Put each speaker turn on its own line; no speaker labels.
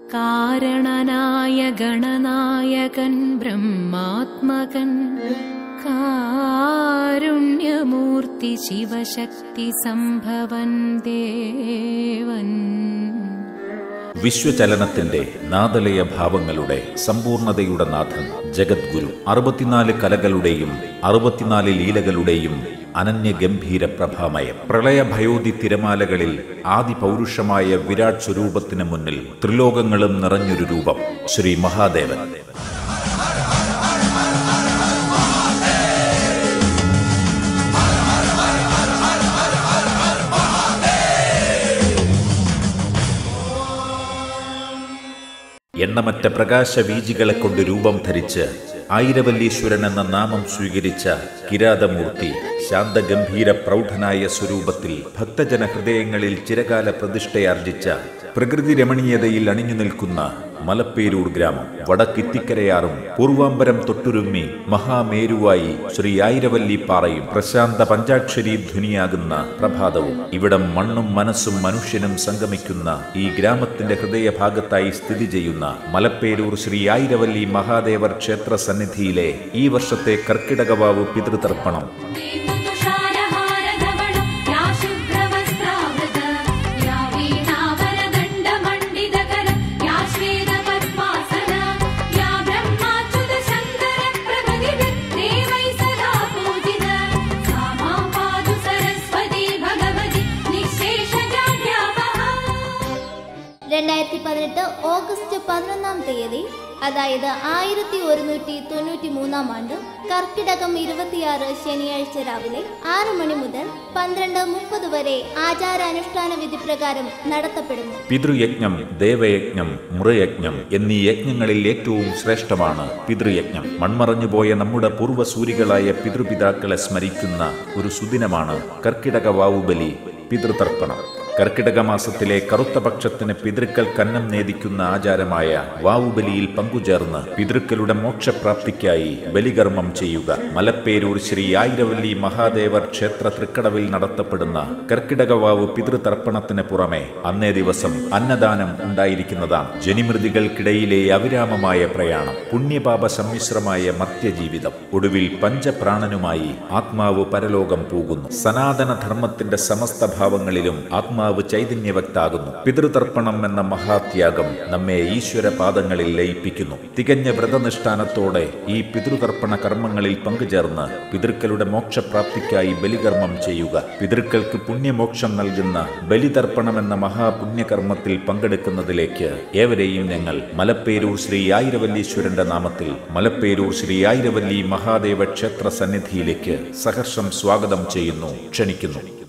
കാരണനായ ഗണനായകൻ ബ്രഹ്മാത്മകൻ കാരുണ്യമൂർത്തി ശിവശക്തി സംഭവൻ ദേവൻ
വിശ്വചലനത്തിന്റെ നാദലയ ഭാവങ്ങളുടെ സമ്പൂർണതയുടെ നാഥൻ ജഗദ്ഗുരു അറുപത്തിനാല് കലകളുടെയും അറുപത്തിനാല് ലീലകളുടെയും അനന്യഗംഭീര പ്രഭാമയം പ്രളയഭയോധി തിരമാലകളിൽ ആദി പൗരുഷമായ വിരാട് സ്വരൂപത്തിന് മുന്നിൽ ത്രിലോകങ്ങളും നിറഞ്ഞൊരു രൂപം ശ്രീ മഹാദേവൻ എണ്ണമറ്റ പ്രകാശവീജികളെ കൊണ്ട് രൂപം ധരിച്ച് ആയിരവല്ലീശ്വരൻ എന്ന നാമം സ്വീകരിച്ച കിരാതമൂർത്തി ശാന്തഗംഭീര പ്രൗഢനായ സ്വരൂപത്തിൽ ഭക്തജന ഹൃദയങ്ങളിൽ ചിരകാല പ്രതിഷ്ഠയാർജിച്ച പ്രകൃതി രമണീയതയിൽ അണിഞ്ഞു നിൽക്കുന്ന മലപ്പേരൂർ ഗ്രാമം വടക്കിത്തിക്കരയാറും പൂർവാമ്പരം തൊട്ടുരുമ്മി മഹാമേരുവായി ശ്രീ ആയിരവല്ലി പാറയും പ്രശാന്ത പഞ്ചാക്ഷരി ധ്വനിയാകുന്ന പ്രഭാതവും ഇവിടം മണ്ണും മനസ്സും മനുഷ്യനും സംഗമിക്കുന്ന ഈ ഗ്രാമത്തിന്റെ ഹൃദയഭാഗത്തായി സ്ഥിതി ചെയ്യുന്ന മലപ്പേരൂർ ശ്രീ ആയിരവല്ലി മഹാദേവർ ക്ഷേത്ര സന്നിധിയിലെ ഈ വർഷത്തെ കർക്കിടകവാവ് പിതൃതർപ്പണം
तुषारहारधवलं या शुभ्रवस्त्रावृत या वीणावरदण्डमण्डितकर या श्वेतपद्मासना या ब्रह्माच्युतशङ्करप्रभृतिभिः देवैः सदा पूजिता सा मां पातु सरस्वती भगवती निःशेषजाड्यापहा
രണ്ടായിരത്തി പതിനെട്ട് ഓഗസ്റ്റ് പതിനൊന്നാം തീയതി അതായത് ആയിരത്തി ഒരുന്നൂറ്റി തൊണ്ണൂറ്റി മൂന്നാം ആണ്ട് കർക്കിടകം ഇരുപത്തിയാറ് ശനിയാഴ്ച രാവിലെ ആറ് മണി മുതൽ പന്ത്രണ്ട് മുപ്പത് വരെ ആചാരാനുഷ്ഠാന വിധി പ്രകാരം നടത്തപ്പെടുന്നു
പിതൃയജ്ഞം ദേവയജ്ഞം മൃയജ്ഞം എന്നീ യജ്ഞങ്ങളിൽ ഏറ്റവും ശ്രേഷ്ഠമാണ് പിതൃയജ്ഞം മൺമറഞ്ഞുപോയ നമ്മുടെ പൂർവ്വസൂരികളായ പിതൃപിതാക്കളെ സ്മരിക്കുന്ന ഒരു സുദിനമാണ് കർക്കിടക വാവുബലി പിതൃതർപ്പണം കർക്കിടക മാസത്തിലെ കറുത്ത പക്ഷത്തിന് പിതൃക്കൾ കന്നം നേദിക്കുന്ന ആചാരമായ വാവുബലിയിൽ പങ്കുചേർന്ന് പിതൃക്കളുടെ മോക്ഷപ്രാപ്തിക്കായി ബലികർമ്മം ചെയ്യുക മലപ്പേരൂർ ശ്രീ ആയിരവല്ലി മഹാദേവർ ക്ഷേത്ര തൃക്കടവിൽ നടത്തപ്പെടുന്ന കർക്കിടക വാവ് പിതൃതർപ്പണത്തിന് പുറമെ അന്നേ ദിവസം അന്നദാനം ഉണ്ടായിരിക്കുന്നതാണ് ജനിമൃതികൾക്കിടയിലെ അവിരാമമായ പ്രയാണം പുണ്യപാപ സമ്മിശ്രമായ മർത്യജീവിതം ഒടുവിൽ പഞ്ചപ്രാണനുമായി ആത്മാവ് പരലോകം പോകുന്നു സനാതന ധർമ്മത്തിന്റെ സമസ്ത ഭാവങ്ങളിലും ആത്മാവ് ചൈതന്യവക്താകുന്നു പിതൃതർപ്പണം എന്ന മഹാത്യാഗം നമ്മെ ഈശ്വര പാദങ്ങളിൽ ലയിപ്പിക്കുന്നു തികഞ്ഞ വ്രതനിഷ്ഠാനത്തോടെ ഈ പിതൃതർപ്പണ കർമ്മങ്ങളിൽ പങ്കുചേർന്ന് പിതൃക്കളുടെ മോക്ഷപ്രാപ്തിക്കായി ബലികർമ്മം ചെയ്യുക പിതൃക്കൾക്ക് പുണ്യമോക്ഷം നൽകുന്ന ബലിതർപ്പണം എന്ന മഹാപുണ്യകർമ്മത്തിൽ പങ്കെടുക്കുന്നതിലേക്ക് ഏവരെയും ഞങ്ങൾ മലപ്പേരൂർ ശ്രീ ആയിരവല്ലീശ്വരന്റെ നാമത്തിൽ മലപ്പേരൂർ ശ്രീ ആയിരവല്ലി മഹാദേവ ക്ഷേത്ര സന്നിധിയിലേക്ക് സഹർഷം സ്വാഗതം ചെയ്യുന്നു ക്ഷണിക്കുന്നു